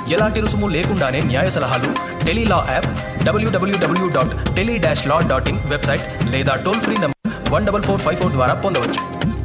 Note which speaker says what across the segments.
Speaker 1: ఎలాంటి రుసుము లేకుండానే న్యాయ సలహాలు Tele Law app WWW dot tele dash law dot in website లేదా toll free number one double four five four ద్వారా పొందవచ్చు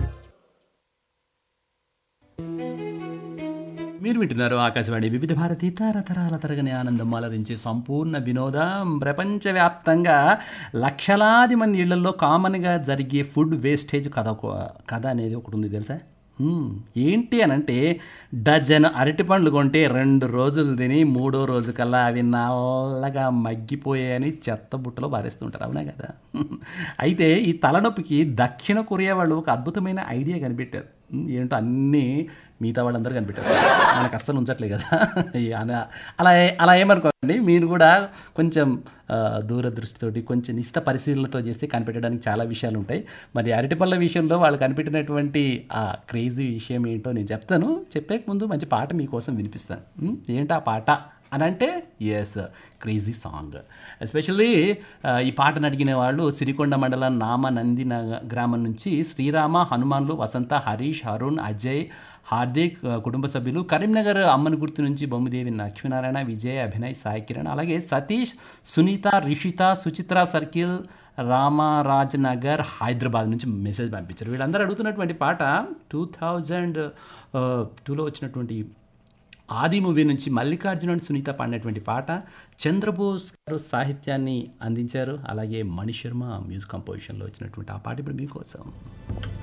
Speaker 2: మీరు వింటున్నారు ఆకాశవాణి వివిధ భారతి తరతరాల తరగని ఆనందం అలరించే సంపూర్ణ వినోదం ప్రపంచవ్యాప్తంగా లక్షలాది మంది ఇళ్లలో కామన్గా జరిగే ఫుడ్ వేస్టేజ్ కథ ఒక- కథ అనేది ఒకటి ఉంది తెలుసా హ్మ్, ఏంటి అని అంటే డజన్ అరటిపండ్లు కొంటే రెండు రోజులు తిని మూడో రోజు కల్లా అవి నల్లగా మగ్గిపోయాయని చెత్త బుట్టలో పారేస్తుంటారు అవునా కదా అయితే ఈ తలనొప్పికి దక్షిణ కొరియా వాళ్ళు ఒక అద్భుతమైన ఐడియా కనిపెట్టారు హ్మ్, ఏంటో అన్నీ మిగతా వాళ్ళందరూ కనిపెట్టారు మనకు అస్సలు ఉంచట్లే కదా ఈ అలా అలా అలా ఏమనుకోండి మీరు కూడా కొంచెం ఆ, దూరదృష్టితోటి కొంచెం నిస్త పరిశీలనతో చేస్తే కనిపెట్టడానికి చాలా విషయాలు ఉంటాయి మరి అరటిపళ్ళ విషయంలో వాళ్ళు కనిపెట్టినటువంటి ఆ క్రేజీ విషయం ఏంటో నేను చెప్తాను చెప్పే ముందు మంచి పాట మీకోసం వినిపిస్తాను ఉమ్, ఏంటా పాట అని అంటే ఎస్ క్రేజీ సాంగ్ ఎస్పెషల్లీ ఈ పాటను అడిగిన వాళ్ళు సిరికొండ మండలం నామ నంది నగ- గ్రామం నుంచి శ్రీరామ హనుమాన్లు వసంత హరీష్ అరుణ్ అజయ్ హార్దిక్ ఆ, కుటుంబ సభ్యులు కరీంనగర్ అమ్మని గుర్తు నుంచి బొమ్మిదేవి లక్ష్మీనారాయణ విజయ్ అభినయ్ సాయి కిరణ్ అలాగే సతీష్ సునీత రిషిత సుచిత్ర సర్కిల్ రామరాజ్ నగర్ హైదరాబాద్ నుంచి మెసేజ్ పంపించారు వీళ్ళందరూ అడుగుతున్నటువంటి పాట టూ థౌజండ్ టూలో వచ్చినటువంటి ఆది మూవీ నుంచి మల్లికార్జున అండ్ సునీత పాడినటువంటి పాట చంద్రబోస్ గారు సాహిత్యాన్ని అందించారు అలాగే మణిశర్మ మ్యూజిక్ కంపోజిషన్లో వచ్చినటువంటి ఆ పాట ఇప్పుడు మీకోసం